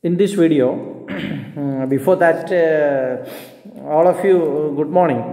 in this video before that uh, all of you good morning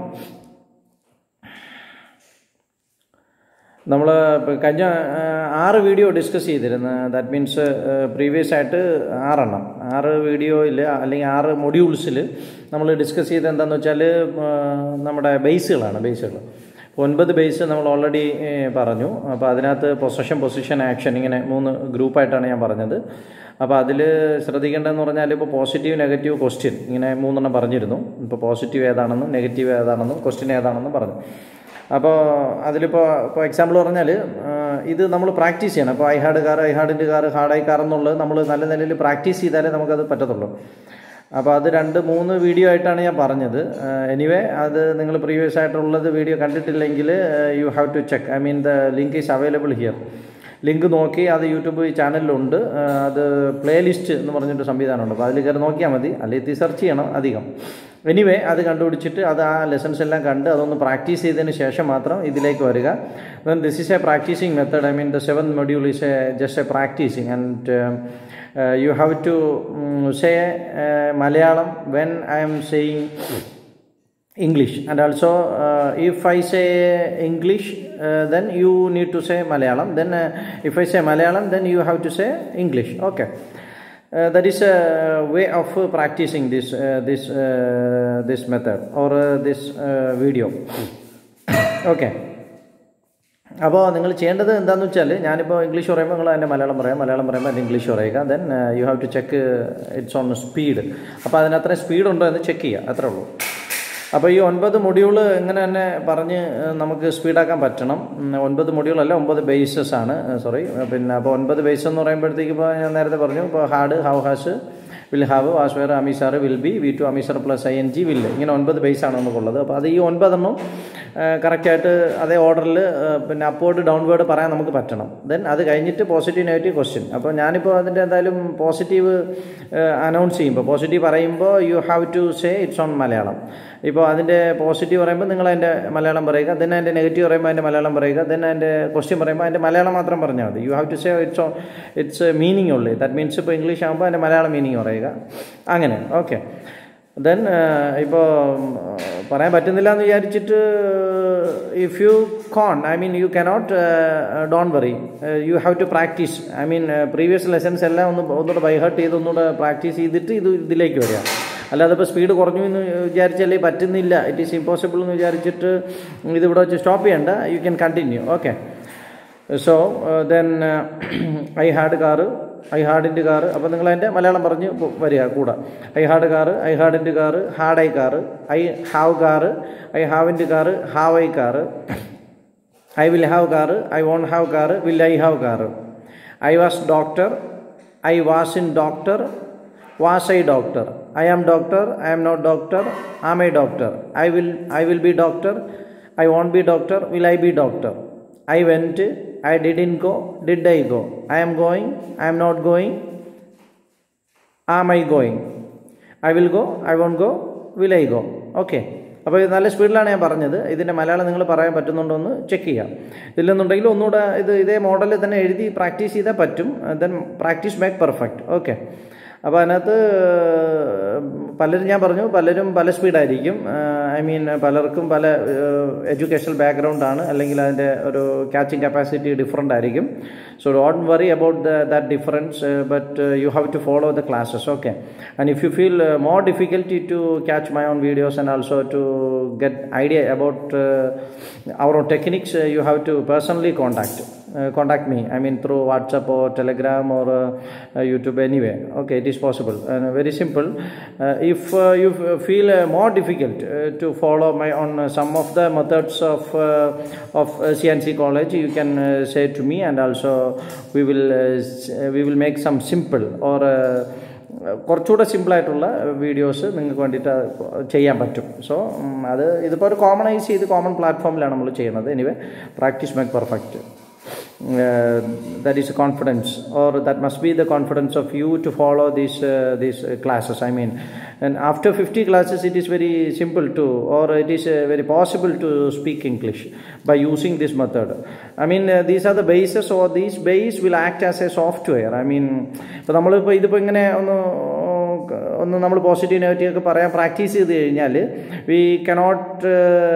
നമ്മൾ കഴിഞ്ഞ ആ, ആറ് വീഡിയോ ഡിസ്കസ് ചെയ്തിരുന്നു ദാറ്റ് മീൻസ് പ്രീവിയസ് ആയിട്ട് ആറെണ്ണം ആറ് വീഡിയോയിൽ അല്ലെങ്കിൽ ആറ് മൊഡ്യൂൾസിൽ നമ്മൾ ഡിസ്കസ് ചെയ്ത് എന്താണെന്ന് വെച്ചാൽ നമ്മുടെ ബേസുകളാണ് ബേസുകൾ ഒൻപത് ബേസ് നമ്മൾ ഓൾറെഡി പറഞ്ഞു അപ്പോൾ അതിനകത്ത് പൊസഷൻ പൊസിഷൻ ആക്ഷൻ ഇങ്ങനെ മൂന്ന് ഗ്രൂപ്പായിട്ടാണ് ഞാൻ പറഞ്ഞത് അപ്പോൾ അതിൽ ശ്രദ്ധിക്കേണ്ടതെന്ന് പറഞ്ഞാൽ ഇപ്പോൾ പോസിറ്റീവ് നെഗറ്റീവ് ക്വസ്റ്റ്യൻ ഇങ്ങനെ മൂന്നെണ്ണം പറഞ്ഞിരുന്നു ഇപ്പോൾ പോസിറ്റീവ് ഏതാണെന്നും നെഗറ്റീവ് ഏതാണെന്നും ക്വസ്റ്റ്യൻ ഏതാണെന്നും പറഞ്ഞു അപ്പോൾ അതിലിപ്പോൾ ഇപ്പോൾ എക്സാമ്പിൾ പറഞ്ഞാൽ ഇത് നമ്മൾ പ്രാക്ടീസ് ചെയ്യണം അപ്പോൾ ഐ ഹാഡ് കാർ ഐ ഹാഡിൻ്റെ കാർ ഹാർഡായി കാർ എന്നുള്ളത് നമ്മൾ നല്ല നിലയിൽ പ്രാക്ടീസ് ചെയ്താലേ നമുക്കത് പറ്റത്തുള്ളൂ അപ്പോൾ അത് രണ്ട് മൂന്ന് വീഡിയോ ആയിട്ടാണ് ഞാൻ പറഞ്ഞത് എനിവേ അത് നിങ്ങൾ പ്രീവിയസ് ആയിട്ടുള്ളത് വീഡിയോ കണ്ടിട്ടില്ലെങ്കിൽ you have to check I mean the link is available here link നോക്കി അത് യൂട്യൂബ് ചാനലിലുണ്ട് ആ, അത് പ്ലേലിസ്റ്റ് എന്ന് പറഞ്ഞിട്ട് സംവിധാനമുണ്ട് അപ്പോൾ അതിൽ കയറി നോക്കിയാൽ മതി അല്ലെങ്കിൽ സെർച്ച് ചെയ്യണം അധികം എനിവേ അത് കണ്ടുപിടിച്ചിട്ട് അത് ആ ലെസൺസ് എല്ലാം കണ്ട് അതൊന്ന് പ്രാക്ടീസ് ചെയ്തതിന് ശേഷം മാത്രം ഇതിലേക്ക് വരിക then this is a practising method I mean the seven module is a just a practising and you have to say Malayalam when I'm saying English and also uh, if I say English uh, then you need to say Malayalam then uh, if I say Malayalam then you have to say English okay uh, that is a way of uh, practicing this uh, this uh, this method or uh, this uh, video okay അപ്പോൾ നിങ്ങൾ ചെയ്യേണ്ടത് എന്താണെന്ന് വെച്ചാൽ ഞാനിപ്പോൾ English പറയുമ്പോൾ നിങ്ങൾ എൻ്റെ മലയാളം പറയാം മലയാളം പറയുമ്പോൾ എൻ്റെ ഇംഗ്ലീഷ് പറയുക then you have to check its own speed അപ്പോൾ അതിന് അത്രയും സ്പീഡ് ഉണ്ടോ എന്ന് ചെക്ക് ചെയ്യുക അത്രേ ഉള്ളൂ അപ്പോൾ ഈ ഒൻപത് മൊഡ്യൂള് ഇങ്ങനെ തന്നെ പറഞ്ഞ് ഏഹ്, നമുക്ക് സ്പീഡാക്കാൻ പറ്റണം ഉം, ഒൻപത് മൊഡ്യൂളല്ല ഒമ്പത് ബേസസ് ആണ് സോറി പിന്നെ അപ്പോൾ ഒൻപത് ബേസ് എന്ന് പറയുമ്പോഴത്തേക്ക് ഇപ്പോൾ ഞാൻ നേരത്തെ പറഞ്ഞു ഇപ്പോൾ had how has will have was where am is are will be V two am is are plus I N G will ഇങ്ങനെ ഒൻപത് ബേസ് ആണ് നമുക്കുള്ളത് അപ്പോൾ അത് ഈ ഒൻപതെണ്ണം കറക്റ്റായിട്ട് അതേ ഓർഡറിൽ പിന്നെ അപ്വേർഡ് ഡൗൺവേർഡ് പറയാൻ നമുക്ക് പറ്റണം ദെൻ അത് കഴിഞ്ഞിട്ട് പോസിറ്റീവ് നെഗറ്റീവ് ക്വസ്റ്റ്യൻ അപ്പോൾ ഞാനിപ്പോൾ അതിൻ്റെ എന്തായാലും പോസിറ്റീവ് അനൗൺസ് ചെയ്യുമ്പോൾ പോസിറ്റീവ് പറയുമ്പോൾ you have to say its own Malayalam ഇപ്പോൾ അതിൻ്റെ പോസിറ്റീവ് പറയുമ്പോൾ നിങ്ങൾ അതിൻ്റെ മലയാളം പറയുക ദെൻ അതിൻ്റെ നെഗറ്റീവ് പറയുമ്പോൾ അതിൻ്റെ മലയാളം പറയുക ദെൻ അതിൻ്റെ ക്വസ്റ്റ്യൻ പറയുമ്പോൾ അതിൻ്റെ മലയാളം മാത്രം പറഞ്ഞാൽ മതി you have to say its own its meaning ഉള്ളൂ ദാറ്റ് മീൻസ് ഇപ്പോൾ ഇംഗ്ലീഷ് ആകുമ്പോൾ അതിൻ്റെ മലയാളം മീനിങ് പറയുക അങ്ങനെ ഓക്കെ ദെൻ ഇപ്പോൾ പറയാൻ പറ്റുന്നില്ല എന്ന് വിചാരിച്ചിട്ട് if you can I mean you cannot don't worry you have to practice I mean previous lessons എല്ലാം ഒന്ന് ഒന്നുകൂടെ ബൈഹർട്ട് ചെയ്ത് ഒന്നുകൂടെ പ്രാക്ടീസ് ചെയ്തിട്ട് ഇത് ഇതിലേക്ക് വരിക അല്ലാതെ ഇപ്പോൾ സ്പീഡ് കുറഞ്ഞു എന്ന് വിചാരിച്ചല്ലേ പറ്റുന്നില്ല ഇറ്റ് ഈസ് ഇമ്പോസിബിൾ എന്ന് വിചാരിച്ചിട്ട് ഇതിവിടെ വെച്ച് സ്റ്റോപ്പ് ചെയ്യണ്ട you can continue okay so then I had car I ഹാഡിൻ്റെ കാറ് അപ്പോൾ നിങ്ങൾ അതിൻ്റെ മലയാളം പറഞ്ഞ് പോ- വരിക കൂടെ ഐ ഹാഡ് കാറ് ഐ ഹാഡിൻ്റെ car had I car I have car I ഹാവിൻ്റെ car have I car I will have car I won't have car will I have car I was doctor I was in doctor was I doctor I am doctor I am not doctor am I doctor I will I will be doctor I won't be doctor will I be doctor I went I didn't go did I go I am going I am not going am I going I will go I won't go will I go okay അപ്പോൾ ഇത് നല്ല സ്പീഡിലാണ് ഞാൻ പറഞ്ഞത് ഇതിൻ്റെ മലയാളം നിങ്ങൾ പറയാൻ പറ്റുന്നുണ്ടോ എന്ന് ചെക്ക് ചെയ്യാം ഇല്ലെന്നുണ്ടെങ്കിൽ ഒന്നുകൂടെ ഇത് ഇതേ മോഡലിൽ തന്നെ എഴുതി പ്രാക്ടീസ് ചെയ്താൽ പറ്റും then practice make perfect okay അപ്പോൾ അതിനകത്ത് പലരും ഞാൻ പറഞ്ഞു പലരും പല സ്പീഡായിരിക്കും ഐ മീൻ പലർക്കും പല എഡ്യൂക്കേഷണൽ ബാക്ക്ഗ്രൗണ്ടാണ് അല്ലെങ്കിൽ അതിൻ്റെ ഒരു ക്യാച്ചിങ് കപ്പാസിറ്റി ഡിഫറെൻ്റ് ആയിരിക്കും so don't worry about the that difference but you have to follow the classes okay and if you feel more difficulty to catch my own videos and also to get idea about our own techniques you have to personally contact uh, contact me i mean through whatsapp or telegram or uh, uh, youtube anyway okay it is possible and uh, very simple uh, if uh, you f- feel uh, more difficult uh, to follow my on uh, some of the methods of uh, of uh, cnc college you can uh, say to me and also we will uh, s- uh, we will make some simple or uh, കുറച്ചുകൂടെ സിമ്പിളായിട്ടുള്ള videos നിങ്ങൾക്ക് വേണ്ടിയിട്ട് ചെയ്യാൻ പറ്റും so അത് ഇതിപ്പോൾ ഒരു കോമണൈസ് ചെയ്ത് കോമൺ പ്ലാറ്റ്ഫോമിലാണ് നമ്മൾ ചെയ്യുന്നത് anyway practice make perfect uh, that is confidence or that must be the confidence of you to follow these uh, these uh, classes i mean and after 50 classes it is very simple to or it is uh, very possible to speak english by using this method i mean uh, these are the bases or these base will act as a software i mean ഇപ്പോൾ നമ്മളിപ്പോൾ ഇതിപ്പോൾ ഇങ്ങനെ ഒന്ന് ഒന്ന് നമ്മൾ positive negative ഒക്കെ പറയാൻ practice ചെയ്ത് കഴിഞ്ഞാൽ we cannot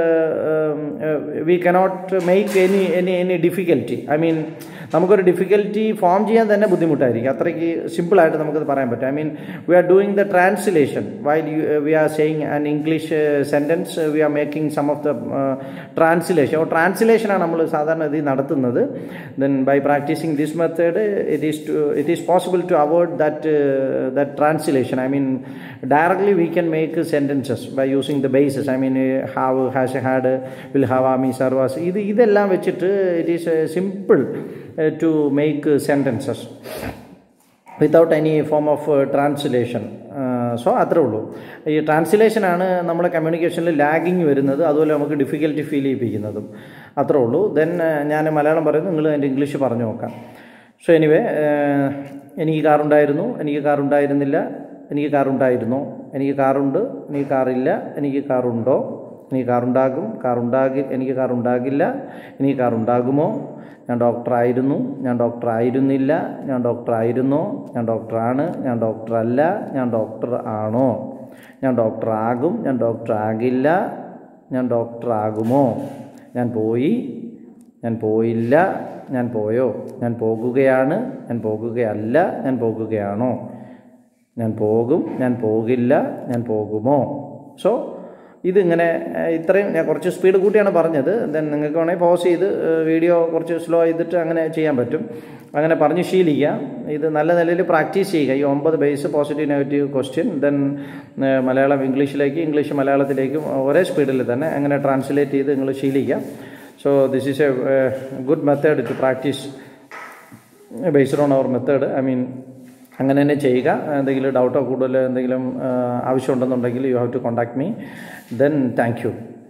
we cannot make any any any difficulty I mean നമുക്കൊരു ഡിഫിക്കൽറ്റി ഫോം ചെയ്യാൻ തന്നെ ബുദ്ധിമുട്ടായിരിക്കും അത്രയ്ക്ക് സിമ്പിളായിട്ട് നമുക്കത് പറയാൻ പറ്റും I mean we are doing the translation while we are saying an English sentence we are making some of the translation ഓ ട്രാൻസ്ലേഷനാണ് നമ്മൾ സാധാരണ ഇത് നടത്തുന്നത് then by practising this method it is to it is possible to avoid that that translation I mean, directly we can make sentences by using the bases. I mean, have, has, had, will have, army, servers. ഇത് ഇതെല്ലാം വെച്ചിട്ട് it is simple to make sentences without any form of translation so അത്രേ ഉള്ളൂ ഈ ട്രാൻസ്ലേഷനാണ് നമ്മുടെ കമ്മ്യൂണിക്കേഷനിൽ lagging വരുന്നത് അതുപോലെ നമുക്ക് ഡിഫിക്കൽറ്റി ഫീൽ ചെയ്യിപ്പിക്കുന്നതും അത്രേ ഉള്ളൂ ദെൻ ഞാൻ മലയാളം പറയുന്നു നിങ്ങൾ എൻ്റെ ഇംഗ്ലീഷ് പറഞ്ഞു നോക്കാം സോ എനിവേ എനിക്ക് കാറുണ്ടായിരുന്നു എനിക്ക് കാറുണ്ടായിരുന്നില്ല എനിക്ക് കാറുണ്ടായിരുന്നോ എനിക്ക് കാറുണ്ട് എനിക്ക് കാറില്ല എനിക്ക് കാറുണ്ടോ എനിക്ക് കാറുണ്ടാകും കാറുണ്ടാകി എനിക്ക് കാറുണ്ടാകില്ല എനിക്ക് കാറുണ്ടാകുമോ ഞാൻ ഡോക്ടറായിരുന്നു ഞാൻ ഡോക്ടറായിരുന്നില്ല ഞാൻ ഡോക്ടറായിരുന്നോ ഞാൻ ഡോക്ടറാണ് ഞാൻ ഡോക്ടറല്ല ഞാൻ ഡോക്ടർ ആണോ ഞാൻ ഡോക്ടറാകും ഞാൻ ഡോക്ടറാകില്ല ഞാൻ ഡോക്ടറാകുമോ ഞാൻ പോയി ഞാൻ പോയില്ല ഞാൻ പോയോ ഞാൻ പോകുകയാണ് ഞാൻ പോകുകയല്ല ഞാൻ പോകുകയാണോ ഞാൻ പോകും ഞാൻ പോകില്ല ഞാൻ പോകുമോ സോ ഇതിങ്ങനെ ഇത്രയും ഞാൻ കുറച്ച് സ്പീഡ് കൂട്ടിയാണ് പറഞ്ഞത് ദെൻ നിങ്ങൾക്ക് വേണമെങ്കിൽ പോസ് ചെയ്ത് വീഡിയോ കുറച്ച് സ്ലോ ചെയ്തിട്ട് അങ്ങനെ ചെയ്യാൻ പറ്റും അങ്ങനെ പറഞ്ഞ് ശീലിക്കുക ഇത് നല്ല നിലയിൽ പ്രാക്ടീസ് ചെയ്യുക ഈ ഒമ്പത് base positive negative question then Malayalam ഇംഗ്ലീഷിലേക്ക് ഇംഗ്ലീഷ് മലയാളത്തിലേക്കും ഒരേ സ്പീഡിൽ തന്നെ അങ്ങനെ ട്രാൻസ്ലേറ്റ് ചെയ്ത് നിങ്ങൾ ശീലിക്കുക so this is a good method to practice based on our method I mean അങ്ങനെ തന്നെ ചെയ്യുക എന്തെങ്കിലും ഡൗട്ടോ കൂടുതൽ എന്തെങ്കിലും ആവശ്യമുണ്ടെന്നുണ്ടെങ്കിൽ you have to contact me then thank U